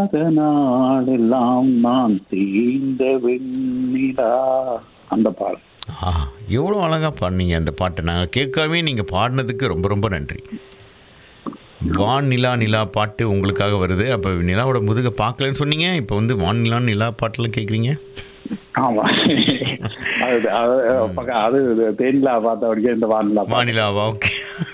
இல்லாத நாளெல்லாம் நான் தீந்த வெண்ணிலா அந்த பாடல் ஆ எவ்வளோ அழகாக பாடினீங்க அந்த பாட்டை நாங்கள் கேட்காமே நீங்கள் பாடினதுக்கு ரொம்ப ரொம்ப நன்றி வான் நிலா நிலா பாட்டு உங்களுக்காக வருது அப்போ நிலாவோட முதுக பார்க்கலன்னு சொன்னீங்க இப்போ வந்து வான் நிலா நிலா பாட்டெல்லாம் கேட்குறீங்க ஆமா அது அது பக்க- அது தேனிலா பார்த்த வரைக்கும் இந்த வானிலா பாடல். வானிலாவா okay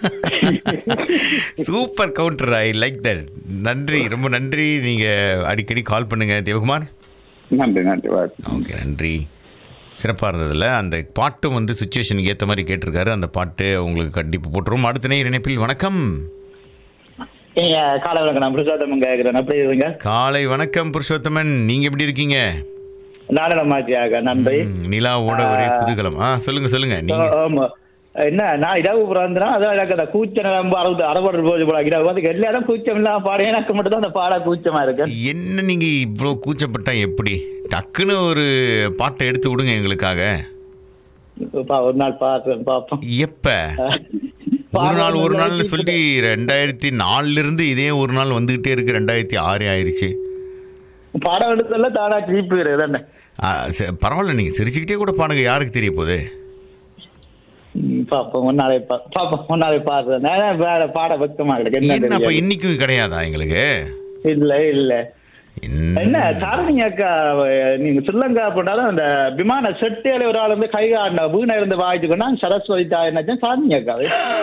super counter I like that நன்றி ரொம்ப நன்றி நீங்கள் அடிக்கடி கால் பண்ணுங்க தேவகுமார் நன்றி நன்றி வாழ்த்து. ஓகே நன்றி சிறப்பாக இருந்ததில்ல அந்த பாட்டும் வந்து சுச்சுவேஷனுக்கு ஏற்ற மாதிரி கேட்டிருக்காரு அந்த பாட்டு உங்களுக்கு கண்டிப்பாக போட்டுரும் அடுத்த நேர் இணைப்பில் வணக்கம் நீங்க காலை வணக்கம் நான் புருஷோத்தமன் கேட்கிறேன் எப்படி இருங்க காலை வணக்கம் புருஷோத்தமன் நீங்க எப்படி இருக்கீங்க நாடகமாச்சியாக நன்றி ம், நிலாவோட ஒரே குதூகலம் ஆ சொல்லுங்க சொல்லுங்க நீங்க ஆ, ஆமா என்ன நான் இடவு பிறந்தனா அதான் எனக்கு அந்த கூச்ச நிலம்பு அறுபது அறுபது போது போல இரவு வந்து எல்லா இடம் கூச்சம் இல்லாம பாட எனக்கு மட்டும் தான் அந்த பாட கூச்சமா இருக்கு என்ன நீங்க இவ்வளோ கூச்சப்பட்டா எப்படி டக்குன்னு ஒரு பாட்டை எடுத்து விடுங்க எங்களுக்காக பா, ஒரு நாள் பார்த்து பார்ப்போம் எப்ப ஒரு நாள் ஒரு நாள்னு சொல்லி ரெண்டாயிரத்தி நாலுல இருந்து இதே ஒரு நாள் வந்துகிட்டே இருக்கு ரெண்டாயிரத்தி ஆறு ஆயிருச்சு பாடம் எடுத்தல தானா திருப்பி தானே ஆ, சரி, பரவாயில்ல நீங்க சிரிச்சுக்கிட்டே கூட பாடுங்க யாருக்கு தெரிய போகுது ம், பார்ப்போம் ஒரு நாளை பா- பார்ப்போம் ஒரு நாளை பார்த்து நான் வேற பாட பக்கமா கிடக்கு என்ன என்ன அப்ப தெரியாது. இன்னைக்கும் கிடையாதா எங்களுக்கு இல்ல இல்ல என்ன- என்ன சாரணிங்க அக்கா அவ- நீங்க ஸ்ரீலங்கா போனாலும் அந்த விமான செட்டியால ஒரு ஆள் வந்து கை ஆடின வீணை இருந்து வாய்ச்சுக்கொண்டா சரஸ்வதி தாய் என்ன சாரணிங்க அக்கா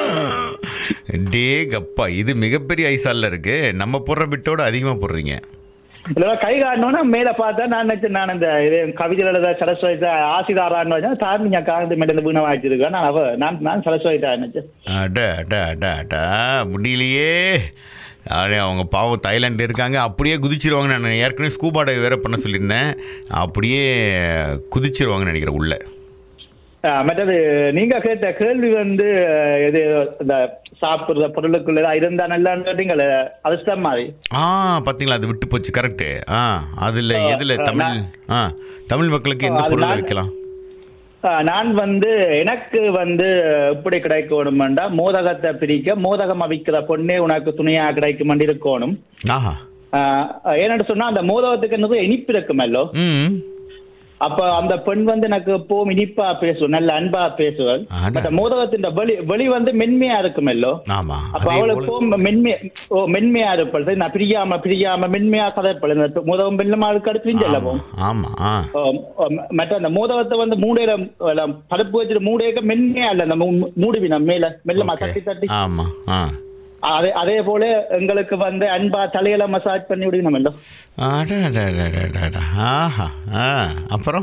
டேகப்பா இது மிகப்பெரிய ஐசால்ல இருக்கு நம்ம போடுற பிட்டோட அதிகமா போடுறீங்க இல்ல கை காட்டணும்னா மேல பார்த்தா நான் நினைச்சேன் நான் இந்த இது கவிதையில எழுத சரஸ்வதி தாய் ஆசிதாரான்னு வச்சா சாரணிங்க அக்கா வந்து மேல இருந்து வீணை வாய்ச்சிருக்கேன் நான் அவ நான் நான் சரஸ்வதி தாய் நினைச்சேன் அட அட அட அட முடியலையே அடே அவங்க பாவம் தாய்லாந்து இருக்காங்க அப்படியே குதிச்சிருவாங்க நான் ஏற்கனவே ஸ்கூபா டைவ் வேற பண்ண சொல்லியிருந்தேன் அப்படியே குதிச்சிருவாங்கன்னு நினைக்கிறேன் உள்ள ஆஹ் மற்றது நீங்க கேட்ட கேள்வி வந்து அஹ், இது இந்த சாப்பிடுற பொருளுக்குள்ள ஏதாவது இருந்தா நல்லான்னு கேட்டீங்களே அதிர்ஷ்டம் மாதிரி ஆ பாத்தீங்களா அது விட்டு போச்சு கரெக்டு ஆ அதுல ஆ, எதுல ஆ, தமிழ் நான்- ஆ தமிழ் மக்களுக்கு எந்த அது பொருளை நான்- வைக்கலாம் ஆஹ் நான் வந்து எனக்கு வந்து எப்படி கிடைக்கணும்டா மோதகத்தை பிரிக்க மோதகம் அவிக்கிற பொண்ணே உனக்கு துணையா கிடைக்கும் இருக்கணும் ஆஹா ஆஹ் ஏன்னு சொன்னா அந்த மோதகத்துக்கு என்னது இனிப்பு இருக்குமல்லோ ம் அப்ப அந்த பெண் வந்து எனக்கு எப்பவும் இனிப்பா பேசுவோம் நல்ல அன்பா பேசுவாள் அட. அந்த மோதகத்தின் வெளி வெளி வந்து மென்மையா இருக்குமல்லோ ஆமா அப்ப அதே அவளுக்கு போல- எப்பவும் மென்மையா ஓ மென்மையா இருப்பாள் சரி, நான் பிரியாம பிரியாம மென்மையா கதைப்பாள் இந்த மோதகம் மெல்லமா அதுக்கு அடுத்து பிரிஞ்சல்ல ஆமா, ஆமா ஆ ஓ, ஓ, ம- மற்ற அந்த மோதகத்தை வந்து மூடையில எல்லாம் பருப்பு வச்சுட்டு மூடையக்க மென்மையா இல்ல அந்த மூ- மூடுவினம் மேல மெல்லமா Okay. தட்டி தட்டி ஆமா ஆ அதே அதே போல எங்களுக்கு வந்து அன்பா தலையில மசாஜ் பண்ணி விடுங்க நம்ம அடடடடடடடா. ஆஹா ஆ அப்புறம்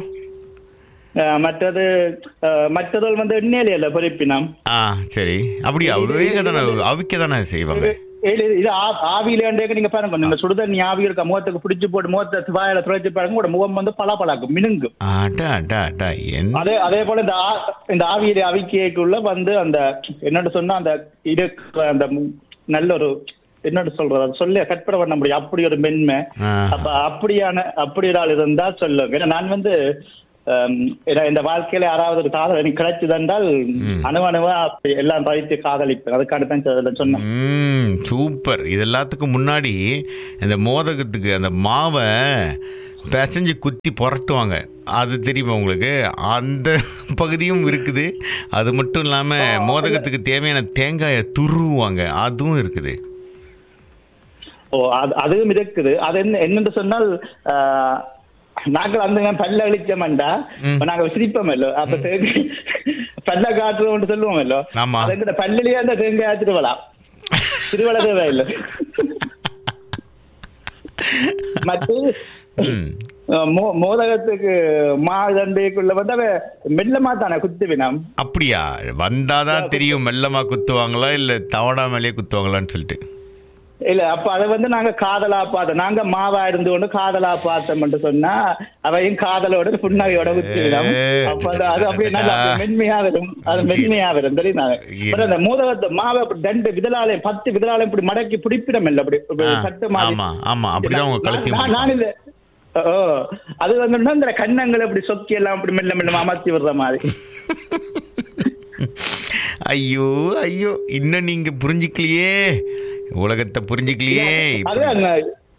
மற்றது அஹ், மற்றதுகள் வந்து எண்ணெயில இல்ல பொறிப்பினம் ஆ சரி அப்படி அவிக்க தானே அவிக்க தானே செய்வாங்க இது இது ஆ- ஆவியில நீங்க பாருங்க நீங்க சுடுதண்ணி ஆவி இருக்க முகத்துக்கு பிடிச்சு போட்டு முகத்தை வாயில துளைச்சு பாருங்க உங்களோட முகம் வந்து பளபளக்கும் மினுங்கும் அட அட அட என்ன அதே அதே போல இந்த ஆ- இந்த ஆவியில அவிக்கைக்குள்ள வந்து அந்த என்னன்னு சொன்னா அந்த இது அந்த மு- நல்ல ஒரு என்னன்னு சொல்றது அது சொல்லி கற்பனை பண்ண முடியும் அப்படி ஒரு மென்மை ஆ. அப்ப அப்படியான அப்படி ஒரு ஆள் இருந்தா சொல்லுங்க ஏன்னா நான் வந்து ஹம், ஏன்னா இந்த வாழ்க்கையில யாராவது ஒரு காதல் எனக்கு கிடைச்சதென்றால் ம். அணு அணுவா அப்படி எல்லாம் வைத்து காதலிப்பேன் அதுக்காக தான் சொ- சொன்னேன் ம் சூப்பர் இது எல்லாத்துக்கும் முன்னாடி இந்த மோதகத்துக்கு அந்த மாவை பிசைஞ்சு குத்தி புரட்டுவாங்க அது தெரியுமா உங்களுக்கு அந்த பகுதியும் இருக்குது அது மட்டும் இல்லாமல் மோதகத்துக்கு தேவையான தேங்காயை துருவுவாங்க அதுவும் இருக்குது ஓ அது அதுவும் இருக்குது அது என்ன என்னன்னு சொன்னால் ஆஹ், நாங்கள் அந்த நேரம் பல்ல அழிச்சோம்டா ம். நாங்க சிரிப்போம் இல்லோ அப்ப தேங்காய் பல்ல காட்டுறோம்னு சொல்லுவோம் இல்லோ ஆமா. அது எங்கிட்ட பல்லிலேயே அந்த தேங்காய் திருவலா திருவள தேவை இல்லை மற்ற ம் மோ- மோதகத்துக்கு மா தண்டைக்குள்ள வந்து அவ மெல்லமா தானே குத்துவினம் அப்படியா வந்தாதான் தெரியும் மெல்லமா குத்துவாங்களா இல்ல தவடா மேலேயே குத்துவாங்களான்னு சொல்லிட்டு இல்ல அப்ப அதை வந்து நாங்க காதலா பார்த்தோம் நாங்க மாவா இருந்து கொண்டு காதலா பார்த்தோம் சொன்னா அவையும் காதலோட புன்னகையோட குத்திவிடும் ஏ. அப்ப அது- அது அப்படியே நல்லா அப்படியே மென்மையா வரும் அது மென்மையா வரும் தெரியுமா அப்புறம் அந்த மோதகத்தை மாவை அப்படி ரெண்டு விதலாலயம் பத்து விதலாலயம் இப்படி மடக்கி பிடிப்பிடம் இல்ல அப்படி இப்படி ஆ, சட்டு மாதிரி ஆமா ஆமா அப்படிதான் உங்க கழுத்தையும் நான்- நான் இது ஓ அது வந்து இந்த கண்ணங்களை இப்படி சொக்கி எல்லாம் அப்படி மெல்ல மெல்ல அமர்த்தி விடுற மாதிரி ஐயோ ஐயோ இன்னும் நீங்க புரிஞ்சுக்கலையே உலகத்தை புரிஞ்சுக்கலையே அது அந்த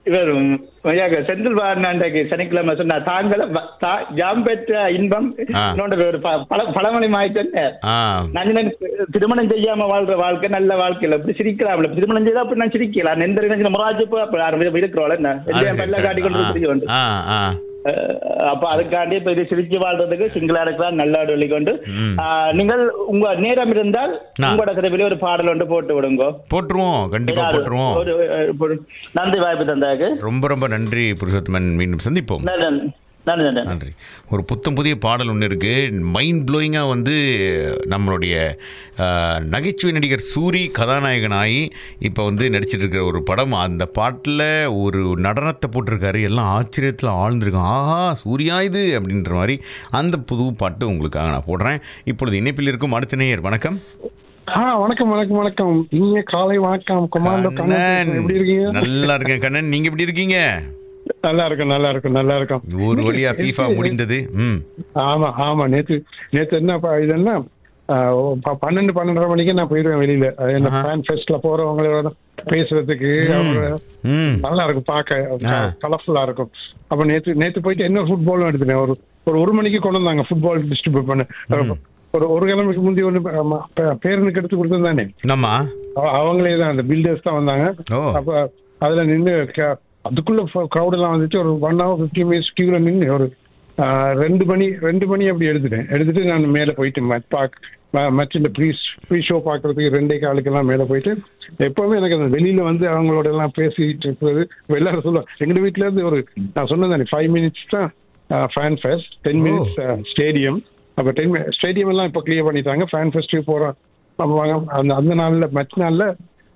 இவர் ஐயாக செந்தில் பாரநாண்டைக்கு சனிக்கிழமை சொன்னா தாங்கள ஜாம் பெற்ற இன்பம் ஆ. இன்னொன்று ஒரு ப- பழ பழமொழி மாயிட்டு ஆ நான் சொன்னேன், திருமணம் செய்யாம வாழ்ற வாழ்க்கை நல்ல வாழ்க்கையில இப்படி சிரிக்கலாம்ல திருமணம் செய்தா அப்படி நான் சிரிக்கலாம் நெந்த நினைச்சு முறாஜ் இருக்கிறோம் என்ன எல்லாம் பல்ல காட்டி கொண்டு சிரிக்க வேண்டும் ஆ ஆ அஹ் அப்ப அதுக்காண்டி இப்ப இது சிரிச்சு வாழ்றதுக்கு சிங்களா இருக்கலாம் நல்லா வெளிக்கொண்டு ம். ஆஹ் நீங்கள் உங்க நேரம் இருந்தால் ஆ. உங்களோட கதையில ஒரு பாடல் ஒன்று போட்டு விடுங்க போட்டுருவோம் கண்டிப்பா போட்டுருவோம் ஒரு அஹ், ஒரு- நன்றி வாய்ப்பு தந்தாக்கு ரொம்ப ரொம்ப நன்றி புருஷோத்தமன் மீண்டும் சந்திப்போம் நன்றி நன்றி நன்றி நன்றி ஒரு புத்தம் புதிய பாடல் ஒன்று இருக்கு மைண்ட் ப்ளோயிங்காக வந்து நம்மளுடைய அஹ், நகைச்சுவை நடிகர் சூரி கதாநாயகனாகி இப்போ வந்து நடிச்சிட்டு இருக்கிற ஒரு படம் அந்த பாட்டில் ஒரு நடனத்தை போட்டிருக்காரு எல்லாம் ஆச்சரியத்தில் ஆழ்ந்திருக்கும் ஆஹா சூர்யா இது அப்படின்ற மாதிரி அந்த புது பாட்டு உங்களுக்காக நான் போடுறேன் இப்பொழுது இணைப்பில் இருக்கும் அடுத்த நேயர் வணக்கம் ஆ வணக்கம் வணக்கம் வணக்கம் இனிய காலை வணக்கம் கொமாண்டோ கண்ணன் கண்ணன் எப்படி இருக்கீங்க நல்லா இருக்கேன் கண்ணன் நீங்க எப்படி இருக்கீங்க நல்லா இருக்கும் நல்லா இருக்கும் நல்லா இருக்கும் ஒரு வழியா ஃபீஃபா முடிந்தது ம் ஆமா ஆமா நேத்து நேத்து என்ன ப- இது என்ன ஆ, ப- பன்னெண்டு பன்னெண்டரை மணிக்கு நான் போயிடுவேன் வெளியில அது என்ன ஃபேன் ஃபெஸ்ட்ல போறவங்களோட பேசுறதுக்கு அவங்க ம் நல்லா இருக்கும் ஆ. பார்க்க கலர்ஃபுல்லா இருக்கும் அப்ப நேத்து நேத்து போயிட்டு என்ன ஃபுட்பாலும் எடுத்துட்டேன் ஒரு ஒரு ஒரு மணிக்கு கொண்டு வந்தாங்க ஃபுட்பால் டிஸ்ட்ரிபியூட் பண்ண ஒரு ஒரு கிழமைக்கு முந்தி ஒன்று பேருந்துக்கு எடுத்து கொடுத்துருந்தானே ஆமா அவ- அவங்களே தான் அந்த பில்டர்ஸ் தான் வந்தாங்க ஓ. அப்ப அதுல நின்று அதுக்குள்ள கிரௌட் எல்லாம் வந்துச்சு ஒரு ஒன் ஹவர் பிப்டி மினிட்ஸ் கியூல நின்று ஒரு ஆ, ரெண்டு மணி ரெண்டு மணி அப்படி எடுத்துட்டேன் எடுத்துட்டு நான் மேல போயிட்டு மேட்ச் பார்க் மேட்சில் ப்ரீ ப்ரீ ஷோ பார்க்கறதுக்கு ரெண்டே காலுக்கெல்லாம் மேல போயிட்டு எப்பவுமே எனக்கு அந்த வெளியில வந்து அவங்களோட எல்லாம் பேசிட்டு இருக்கிறது இப்ப எல்லாரும் சொல்லுவாங்க எங்க வீட்ல இருந்து ஒரு நான் சொன்னேன் ஃபைவ் மினிட்ஸ் தான் fan fest ten minutes stadium அப்ப டென் ஸ்டேடியம் எல்லாம் இப்போ கிளியர் பண்ணிட்டாங்க ஃபேன் ஃபெஸ்ட்டுக்கு போறோம் நம்ம வாங்க அந்த அந்த நாள்ல மேட்ச் நாள்ல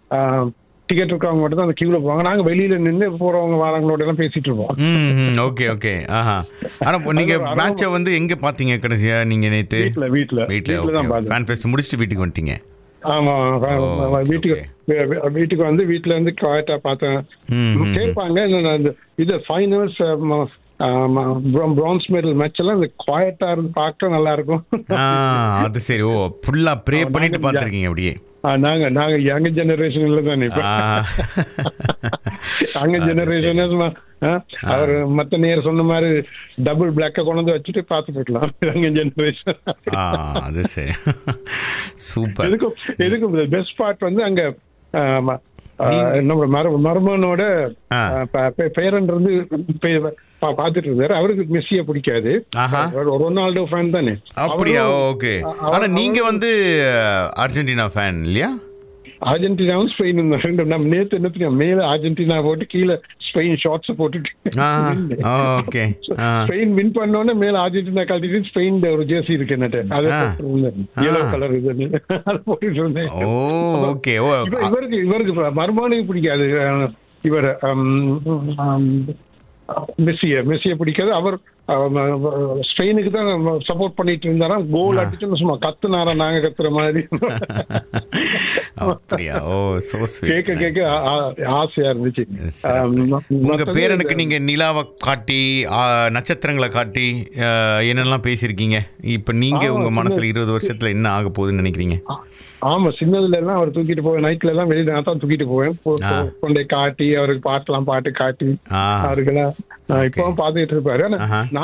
டிக்கெட் இருக்கவங்க மட்டும் தான் அந்த கியூல போவாங்க நாங்க வெளியில நின்று போறவங்க வாரங்களோட எல்லாம் பேசிட்டு இருப்போம் ம் ஓகே ஓகே ஆஹா ஆனா இப்போ நீங்க அது- மேட்சை வந்து எங்க பாத்தீங்க கடைசியா நீங்க நேத்து வீட்ல வீட்ல வீட்ல வீட்ல தான் பார்த்தேன் ஃபேன் ஃபெஸ்ட் முடிச்சுட்டு வீட்டுக்கு வந்துட்டீங்க ஆமா ஆமா, ஓ, ஆமா, okay, வீட்டுக்கு வீ- வீ- வீட்டுக்கு வந்து வீட்ல இருந்து குவாய்ட்டா பார்த்தேன் ம், ம், கேட்பாங்க இந்த- இந்த இது ஃபைனல்ஸ் பிரான்ஸ் மெடல் மேட்ச் எல்லாம் இந்த குவாய்ட்டா இருந்து பார்க்க நல்லா இருக்கும் ஆ அது சரி ஓ ஃபுல்லா ப்ரே ஆமா, பண்ணிட்டு நாங்க- பார்த்திருக்கீங்க அப்படியே ஆ, நாங்க நாங்க யங் ஜெனரேஷன்ல தான் இப்ப ஆ. யங் அது ஜெனரேஷன் அவர் மத்த நேர் சொன்ன மாதிரி டபுள் பிளாக்க கொண்டு வந்து வச்சுட்டு பார்த்து போயிடலாம் யங் ஜெனரேஷன் ஆ அது சரி சூப்பர் எதுக்கும் எதுக்கும் பெஸ்ட் பார்ட் வந்து அங்க ஆமா, ஆ, நம்ம மர மருமகனோட ஆ. ஆ, ப- பே- பேரன் இருந்து பே- பா- பார்த்துட்டு இருந்தாரு அவருக்கு மெஸ்ஸிய பிடிக்காது ஆஹா. அவர் ரொனால்டோ ஃபேன் தானே அப்படியா அவரும், ஓகே அ- ஆனா அவர்- நீங்க வந்து அர்ஜென்டினா ஃபேன் இல்லையா அர்ஜென்டினாவும் ஸ்பெயினும் தான் ரெண்டும் நம்ம நேத்து என்ன தெரியும் மேல அர்ஜென்டினா போட்டு கீழே ஸ்பெயின் ஷார்ட்ஸ் போட்டுட்டு ஆ ஓகே ஆ ஸ்பெயின் வின் பண்ணோன்னே மேல அர்ஜென்டினா கழட்டிட்டு ஸ்பெயின் ஒரு ஜெர்சி இருக்கு என்னட்டு அதை ஆ. எல்லோ ஆ. கலர் இது அதை போட்டுட்டு இருந்தேன் ஓ ஓகே ஓ இவ- இவருக்கு இவருக்கு மருமானுக்கு பிடிக்காது அஹ், இவர் மெஸ்ஸிய மெஸ்ஸிய பிடிக்காது அவர் ஸ்பெயினுக்கு தான் சப்போர்ட் பண்ணிட்டு இருந்தாராம் கோல் அடிச்சுன்னு சும்மா கத்துனாரா நாங்க கத்துற மாதிரி அப்படியா ஓ சோ கேட்க கேட்க ஆ- ஆ- ஆசையா இருந்துச்சு அஹ், ம- உங்க மத்தது பேரனுக்கு நீங்க நிலாவை காட்டி ஆ, நட்சத்திரங்களை காட்டி ஆ, என்னெல்லாம் பேசியிருக்கீங்க இப்ப நீங்க ஆமா, உங்க சின்ன- மனசுல இருபது வருஷத்துல என்ன ஆக போகுதுன்னு நினைக்கிறீங்க ஆ- ஆமா சின்னதுல எல்லாம் அவர் தூக்கிட்டு போவேன் நைட்ல எல்லாம் வெளியில நான் தான் தூக்கிட்டு போவேன் போ- ஆ. கொண்டே காட்டி அவருக்கு பாட்டெல்லாம் பாட்டு காட்டி ஆ அவருக்கெல்லாம் இப்பவும் பாத்துக்கிட்டு இருப்பாரு ஆனா ஆஹா. நான்